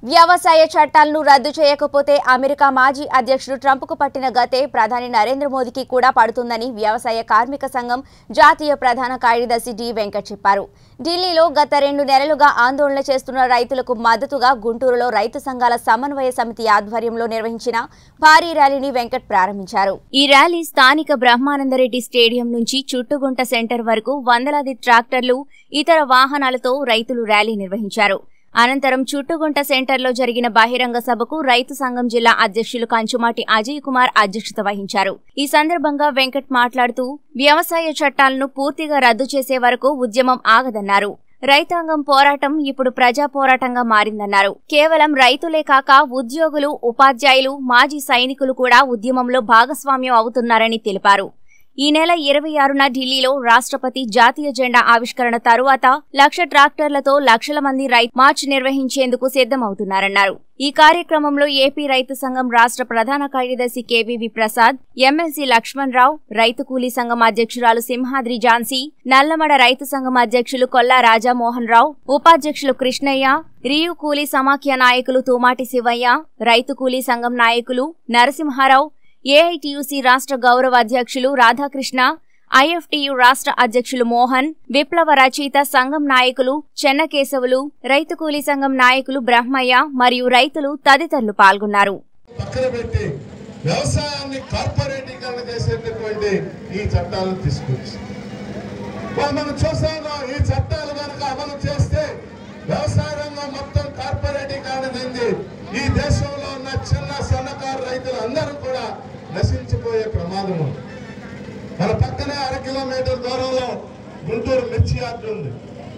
వ్యవసాయ చట్టాలను రద్దు చేయకపోతే అమెరికా మాజీ అధ్యక్షుడు ట్రంప్కు పట్టిన గతే ప్రధాని నరేంద్ర మోదీకి కూడా పడుతుందని వ్యవసాయ కార్మిక సంఘం జాతీయ ప్రధాన కార్యదర్శి డి వెంకట్ చెప్పారు ఢిల్లీలో గత రెండు నెలలుగా ఆందోళన చేస్తున్న రైతులకు మద్దతుగా గుంటూరులో రైతు సంఘాల సమన్వయ సమితి ఆధ్వర్యంలో నిర్వహించిన భారీ ర్యాలీని వెంకట్ ప్రారంభించారు ఈ ర్యాలీ స్థానిక బ్రహ్మానందరెడ్డి స్టేడియం నుంచి చుట్టుగుంట సెంటర్ వరకు వందలాది ట్రాక్టర్లు ఇతర వాహనాలతో రైతులు ర్యాలీ నిర్వహించారు అనంతరం చుట్టుగుంట సెంటర్లో జరిగిన బహిరంగ సభకు రైతు సంఘం జిల్లా అధ్యక్షులు కంచుమాటి అజయ్ కుమార్ అధ్యక్షత వహించారు ఈ సందర్భంగా వెంకట్ మాట్లాడుతూ వ్యవసాయ చట్టాలను పూర్తిగా రద్దు చేసే వరకు ఉద్యమం ఆగదన్నారు రైతాంగం పోరాటం ఇప్పుడు ప్రజా పోరాటంగా మారిందన్నారు కేవలం రైతులే కాక ఉద్యోగులు ఉపాధ్యాయులు మాజీ సైనికులు కూడా ఉద్యమంలో భాగస్వామ్యం అవుతున్నారని తెలిపారు ఈ నెల ఇరవై ఆరున ఢిల్లీలో రాష్ట్రపతి జాతీయ జెండా ఆవిష్కరణ తరువాత లక్ష ట్రాక్టర్లతో లక్షల మంది రైతు మార్చ్ నిర్వహించేందుకు సిద్ధమవుతున్నారన్నారు ఈ కార్యక్రమంలో ఏపీ రైతు సంఘం రాష్ట్ర ప్రధాన కార్యదర్శి కేవీవి ప్రసాద్ ఎమ్మెల్సీ లక్ష్మణ్ రావు రైతు కూలీ సంఘం అధ్యక్షురాలు సింహాద్రి ఝాన్సీ నల్లమడ రైతు సంఘం అధ్యక్షులు కొల్లా రాజామోహన్ రావు ఉపాధ్యక్షులు కృష్ణయ్య రియు కూలీ సమాఖ్య నాయకులు తుమాటి శివయ్య రైతు కూలీ సంఘం నాయకులు నరసింహారావు ఏఐటియుసి రాష్ట్ర గౌరవ అధ్యక్షులు రాధాకృష్ణ ఐఎఫ్టియు రాష్ట్ర అధ్యక్షులు మోహన్ విప్లవ రచయిత సంఘం నాయకులు చెన్నకేశవులు రైతు కూలీ సంఘం నాయకులు బ్రహ్మయ్య మరియు రైతులు తదితరులు పాల్గొన్నారు పక్కన పెట్టి వ్యవసాయాన్ని కార్పొరేటీకరణ చేసేటటువంటి ఈ చట్టాలను తీసుకొచ్చి వాళ్ళు మనం చూసాము ఈ చట్టాలు కనుక అమలు చేస్తే వ్యవసాయ రంగం మొత్తం కార్పొరేటీకరణ చెంది ఈ దేశంలో ఉన్న చిన్న సన్నకారు రైతులు అందరూ కూడా నశించిపోయే ప్రమాదం ఉంది మన పక్కనే అర కిలోమీటర్ దూరంలో గుంటూరు మిర్చి యార్డు ఉంది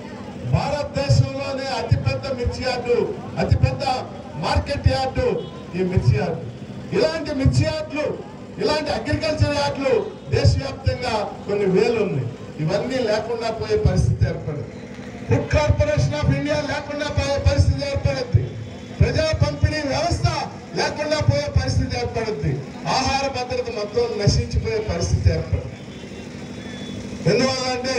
భారతదేశంలోనే అతిపెద్ద మిర్చి యార్డు అతిపెద్ద మార్కెట్ యార్డు ఈ మిర్చి యార్డు ఇలాంటి మిర్చి యార్డులు ఇలాంటి అగ్రికల్చర్ యార్డులు దేశవ్యాప్తంగా కొన్ని వేలు ఉన్నాయి ఇవన్నీ లేకుండా పోయే పరిస్థితి ఏర్పడింది ఫుడ్ కార్పొరేషన్ ఆఫ్ ఇండియా లేకుండా పోయే పరిస్థితి ఏర్పడుద్ది ప్రజా పంపిణీ వ్యవస్థ లేకుండా పోయే పరిస్థితి ఏర్పడుద్ది ఆహార భద్రత మొత్తం నశించిపోయే పరిస్థితి ఏర్పడుతుంది ఎందువల్ల అంటే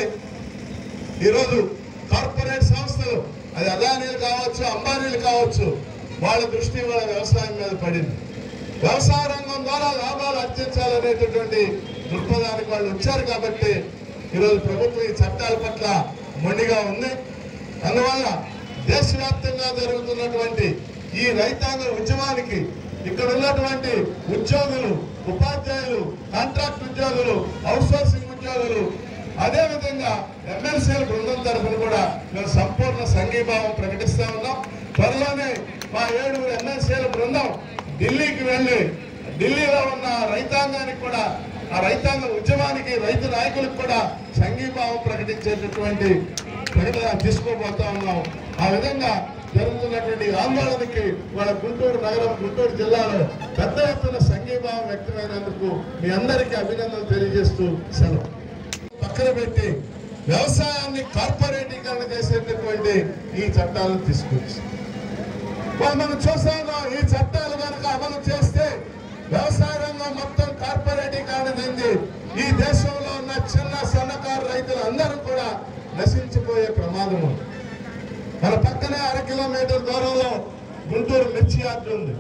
ఈరోజు కార్పొరేట్ సంస్థలు అది అదానీలు కావచ్చు అంబానీలు కావచ్చు వాళ్ళ దృష్టి వాళ్ళ వ్యవసాయం మీద పడింది వ్యవసాయ రంగం ద్వారా లాభాలు అర్జించాలనేటటువంటి దృక్పథానికి వాళ్ళు వచ్చారు కాబట్టి ఈరోజు ప్రభుత్వం ఈ చట్టాల పట్ల మొండిగా ఉంది అందువల్ల దేశవ్యాప్తంగా జరుగుతున్నటువంటి ఈ రైతాంగ ఉద్యమానికి ఇక్కడ ఉన్నటువంటి ఉద్యోగులు ఉపాధ్యాయులు కాంట్రాక్ట్ ఉద్యోగులు అవుట్సోర్సింగ్ ఉద్యోగులు అదే విధంగా ఎమ్మెల్సీల బృందం తరఫున కూడా మేము సంపూర్ణ సంఘీభావం ప్రకటిస్తా ఉన్నాం త్వరలోనే మా ఏడుగురు ఎమ్మెల్సీల బృందం ఢిల్లీకి వెళ్ళి ఢిల్లీలో ఉన్న రైతాంగానికి కూడా ఆ రైతాంగ ఉద్యమానికి రైతు నాయకులకు కూడా సంఘీభావం ప్రకటించేటటువంటి ప్రకటన తీసుకోబోతా ఉన్నాం ఆ విధంగా జరుగుతున్నటువంటి ఆందోళనకి వాళ్ళ గుంటూరు నగరం గుంటూరు జిల్లాలో పెద్ద ఎత్తున సంఘీభావం వ్యక్తమైనందుకు మీ అందరికీ అభినందనలు తెలియజేస్తూ సెలవు పక్కన పెట్టి వ్యవసాయాన్ని కార్పొరేటీకరణ చేసేటటువంటి ఈ చట్టాలను తీసుకొచ్చి వాళ్ళు మనం చూసాము ఈ చట్టాలు కనుక అమలు చేస్తే వ్యవసాయ రంగం మొత్తం కార్పొరేటీకరణ చెంది ఈ దేశంలో ఉన్న చిన్న సన్నకారు రైతులు అందరూ కూడా నశించిపోయే ప్రమాదం ఉంది మన పక్కనే అర కిలోమీటర్ దూరంలో గుంటూరు మిర్చి యార్డు ఉంది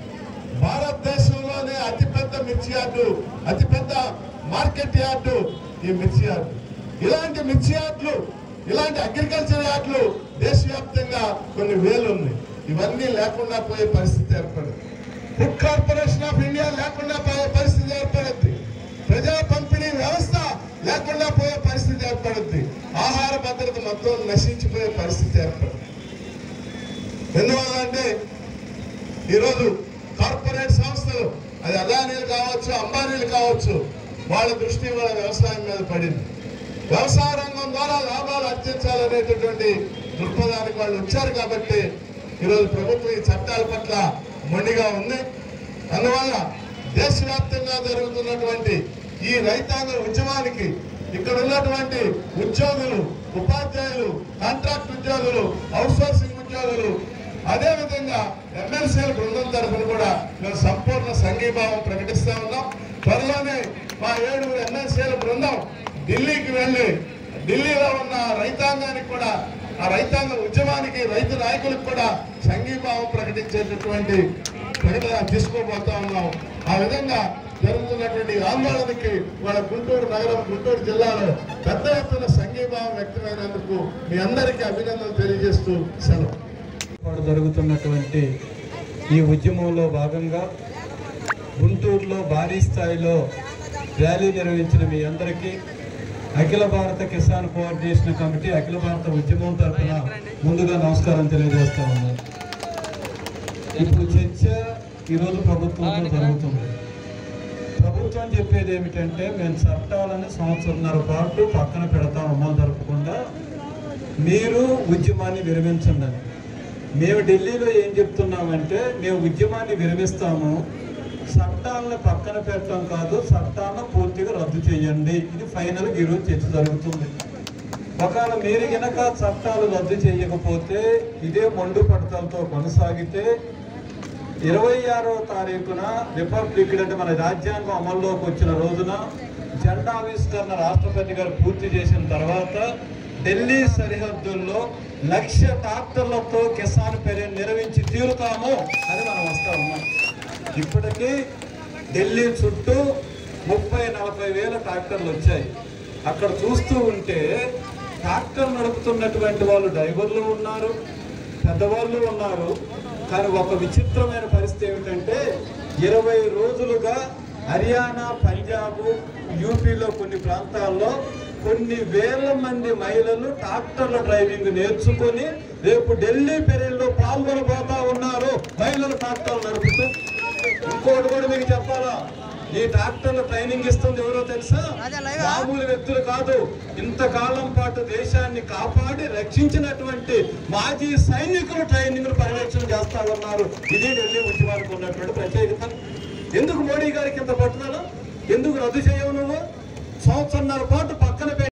భారతదేశంలోనే అతిపెద్ద మిర్చి యార్డు అతిపెద్ద మార్కెట్ యార్డు ఈ మిర్చి యార్డు ఇలాంటి మిర్చి యార్డులు ఇలాంటి అగ్రికల్చర్ యార్డులు దేశవ్యాప్తంగా కొన్ని వేలు ఉన్నాయి ఇవన్నీ లేకుండా పోయే పరిస్థితి ఏర్పడింది ఫుడ్ కార్పొరేషన్ ఆఫ్ ఇండియా లేకుండా పోయే పరిస్థితి ఏర్పడుద్ది ప్రజా పంపిణీ వ్యవస్థ లేకుండా పోయే పరిస్థితి ఏర్పడుద్ది ఆహార భద్రత మొత్తం నశించిపోయే పరిస్థితి ఏర్పడుతుంది ఎందువల్ల అంటే ఈరోజు కార్పొరేట్ సంస్థలు అది అదానీలు కావచ్చు అంబానీలు కావచ్చు వాళ్ళ దృష్టి వాళ్ళ వ్యవసాయం మీద పడింది వ్యవసాయ రంగం ద్వారా లాభాలు అర్జించాలనేటటువంటి దృక్పథానికి వాళ్ళు వచ్చారు కాబట్టి ఈరోజు ప్రభుత్వం ఈ చట్టాల పట్ల మొండిగా ఉంది అందువల్ల దేశవ్యాప్తంగా జరుగుతున్నటువంటి ఈ రైతాంగ ఉద్యమానికి ఇక్కడ ఉన్నటువంటి ఉద్యోగులు ఉపాధ్యాయులు కాంట్రాక్ట్ ఉద్యోగులు అవుట్సోర్సింగ్ ఉద్యోగులు అదే విధంగా ఎమ్మెల్సీల బృందం తరఫున కూడా మేము సంపూర్ణ సంఘీభావం ప్రకటిస్తా ఉన్నాం త్వరలోనే మా ఏడుగురు ఎమ్మెల్సీల బృందం ఢిల్లీకి వెళ్ళి ఢిల్లీలో ఉన్న రైతాంగానికి కూడా ఆ రైతాంగ ఉద్యమానికి రైతు నాయకులకు కూడా సంఘీభావం ప్రకటించేటటువంటి ప్రకటన తీసుకోబోతా ఉన్నాం ఆ విధంగా జరుగుతున్నటువంటి ఆందోళనకి వాళ్ళ గుంటూరు నగరం గుంటూరు జిల్లాలో పెద్ద ఎత్తున సంఘీభావం వ్యక్తమైనందుకు మీ అందరికీ అభినందనలు తెలియజేస్తూ సెలవు పాటు జరుగుతున్నటువంటి ఈ ఉద్యమంలో భాగంగా గుంటూరులో భారీ స్థాయిలో ర్యాలీ నిర్వహించిన మీ అందరికీ అఖిల భారత కిసాన్ కోఆర్డినేషన్ కమిటీ అఖిల భారత ఉద్యమం తరఫున ముందుగా నమస్కారం తెలియజేస్తా ఉన్నాను ఇప్పుడు చర్చ ఈరోజు ప్రభుత్వంలో జరుగుతుంది ప్రభుత్వం చెప్పేది ఏమిటంటే మేము చట్టాలని సంవత్సరంన్నర పాటు పక్కన పెడతాం అమలు జరపకుండా మీరు ఉద్యమాన్ని విరమించండి అని మేము ఢిల్లీలో ఏం చెప్తున్నామంటే మేము ఉద్యమాన్ని విరమిస్తాము చట్టాలను పక్కన పెట్టడం కాదు చట్టాలను పూర్తిగా రద్దు చేయండి ఇది ఫైనల్ ఈరోజు చర్చ జరుగుతుంది ఒకవేళ మీరు గనక చట్టాలు రద్దు చేయకపోతే ఇదే మొండు పడతలతో కొనసాగితే ఇరవై ఆరో తారీఖున రిపబ్లిక్ డే అంటే మన రాజ్యాంగం అమల్లోకి వచ్చిన రోజున జెండా ఆవిష్కరణ రాష్ట్రపతి గారు పూర్తి చేసిన తర్వాత ఢిల్లీ సరిహద్దుల్లో లక్ష ట్రాక్టర్లతో కిసాన్ పెరేడ్ నిర్వహించి తీరుతాము అని మనం వస్తా ఉన్నాం ఇప్పటికీ ఢిల్లీ చుట్టూ ముప్పై నలభై వేల ట్రాక్టర్లు వచ్చాయి అక్కడ చూస్తూ ఉంటే ట్రాక్టర్ నడుపుతున్నటువంటి వాళ్ళు డ్రైవర్లు ఉన్నారు పెద్దవాళ్ళు ఉన్నారు కానీ ఒక విచిత్రమైన పరిస్థితి ఏమిటంటే ఇరవై రోజులుగా హర్యానా పంజాబ్ యూపీలో కొన్ని ప్రాంతాల్లో కొన్ని వేల మంది మహిళలు ట్రాక్టర్ల డ్రైవింగ్ నేర్చుకొని రేపు ఢిల్లీ పెరీల్లో పాల్గొనబోతా ఉన్నారు మహిళలు ట్రాక్టర్లు నడుపుతూ ఇంకోటి కూడా మీకు చెప్పాలా ఈ ట్రాక్టర్ల ట్రైనింగ్ ఇస్తుంది ఎవరో తెలుసా మామూలు వ్యక్తులు కాదు ఇంతకాలం పాటు దేశాన్ని కాపాడి రక్షించినటువంటి మాజీ సైనికులు ట్రైనింగ్ పర్యవేక్షణ చేస్తా ఉన్నారు ఇది ఢిల్లీ ఉద్యమానికి ఉన్నటువంటి ప్రత్యేకత ఎందుకు మోడీ గారికి ఇంత పట్టుదల ఎందుకు రద్దు చేయవు నువ్వు సంవత్సరంన్నర పాటు